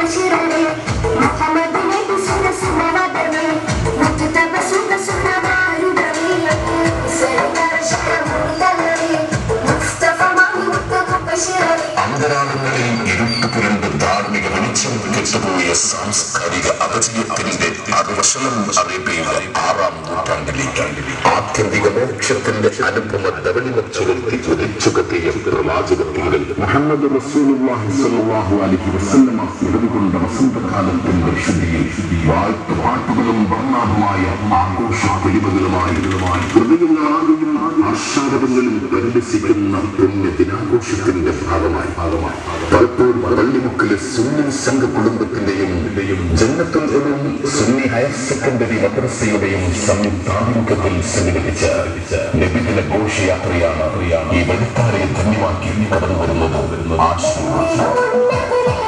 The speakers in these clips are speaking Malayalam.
ബഷീറനെ മുഹമ്മദ് നബി സുന്ന സുന്ന വദനെ മുത്തബ സുന്ന സുന്ന മാരുദനെ സൈദർ ശരമുതലനെ മുസ്തഫ മുത്തബ ബഷീറനെ അന്തരാളങ്ങളിൽ ഇരുട്ട് പുരണ്ട് ധാർമ്മിക വെളിച്ചം കെട്ടുപോയ സാംസ്കാരിക അപജയത്തിന്റെ അറുവശനം അറേബ്യയിലെ ആറാം നൂറ്റാണ്ടിലേക്ക് ആത്യന്തിക മോക്ഷത്തിന്റെ അനുപമ ധവളിമം ചുരുത്തി ഉദിച്ചു കത്തിയ പ്രവാചകത്തിങ്കൽ മുഹമ്മദ് റസൂലുള്ളാഹി സ്വല്ലല്ലാഹു അലൈഹി വസല്ലമ ഉടവുകൊണ്ട വസന്തകാലത്തിന്റെ ശുദ്ധിയിൽ വാഴ്ത്തുപാട്ടുകളും വർണ്ണാഭമായ ആഘോഷ പൊലിമകളുമായി ഹൃദയങ്ങളാകും ആശാരവങ്ങളിൽ പരിലസിക്കുന്ന പുണ്യ ദിനാഘോഷത്തിന്റെ ഭാഗമായി ഭാഗമായി പലപ്പോഴും പള്ളിമുക്കിലെ സുന്നി സംഘ കുടുംബത്തിന്റെയും ജന്നത്തുൽ ഉലൂം സുന്നി ഹയർ സെക്കൻഡറി മദ്രസയുടെയും സംയുക്താഭിമുഖത്തിൽ സംഘടിപ്പിച്ച നബിദിന ഘോഷയാത്രയാണ് ഈ വെളുത്താരെ ധന്യമാക്കി കടന്നു വരുന്നത് ആശീർവാദം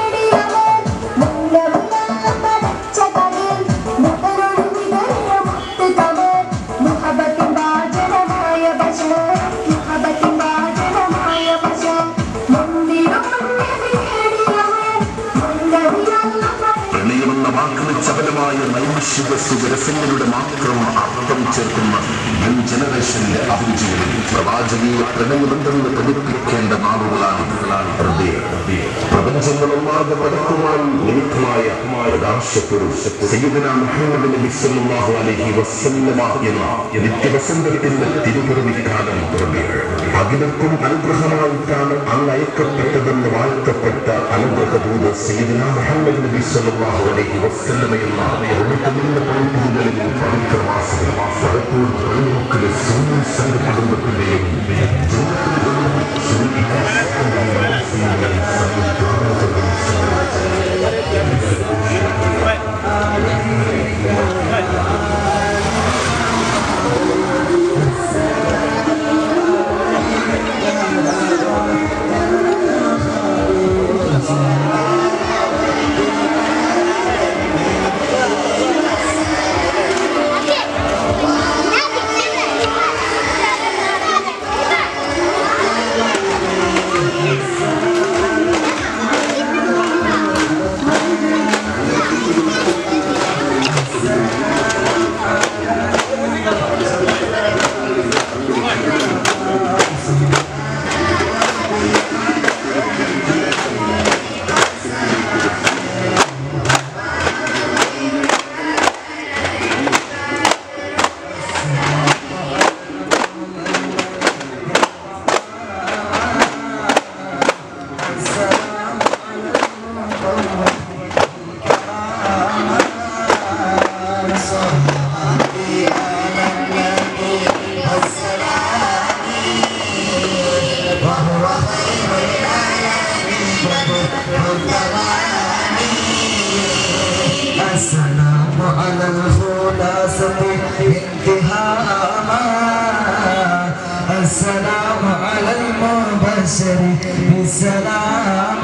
പ്രണയമെന്ന വാക്കിന് ചപലമായ നൈമിഷിക സുരസങ്ങളുടെ മാത്രം അർത്ഥം ചേർക്കുന്ന ന്യൂ ജനറേഷന്റെ അഭിരുചികളിൽ പ്രവാചകീയ പ്രണയമുണ്ടെന്ന് പഠിപ്പിക്കേണ്ട നാളുകളാണ് ഹൃദയ പ്രപഞ്ചങ്ങളൊന്നാകെ പടക്കുവാൻ നിമിത്തമായ പ്രകാശപ്പൊരു സയ്യിദന മുഹമ്മദ് നബി സല്ലല്ലാഹു അലൈഹി വസല്ലമ എന്ന നിത്യവസന്തത്തിന്റെ തിരുപിറവിക്കാലം ഹൃദയ അഖിലർക്കും അനുഗ്രഹമായിട്ടാണ് അങ്ങ് അയക്കപ്പെട്ടതെന്ന് വാഴ്ത്തപ്പെട്ട അനുഗ്രഹദൂത് സയ്യിദന മുഹമ്മദ് നബി സല്ലല്ലാഹു അലൈഹി വസല്ലമ എന്ന ഒഴുക്കുന്ന പണിപ്പുകളിൽ പവിത്രവാസികൾ പലപ്പോഴും പള്ളിമുക്കിലെ സുന്നി സംഘ കുടുംബത്തിന്റെയും السلام على الخلاصة انتهاء السلام على المبشر بالسلام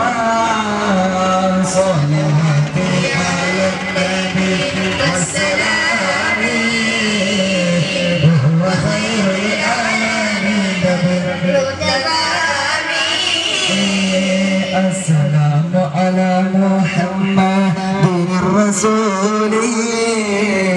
صلوات على النبي والسلام وهو خير الأنام السلام على محمد الرسول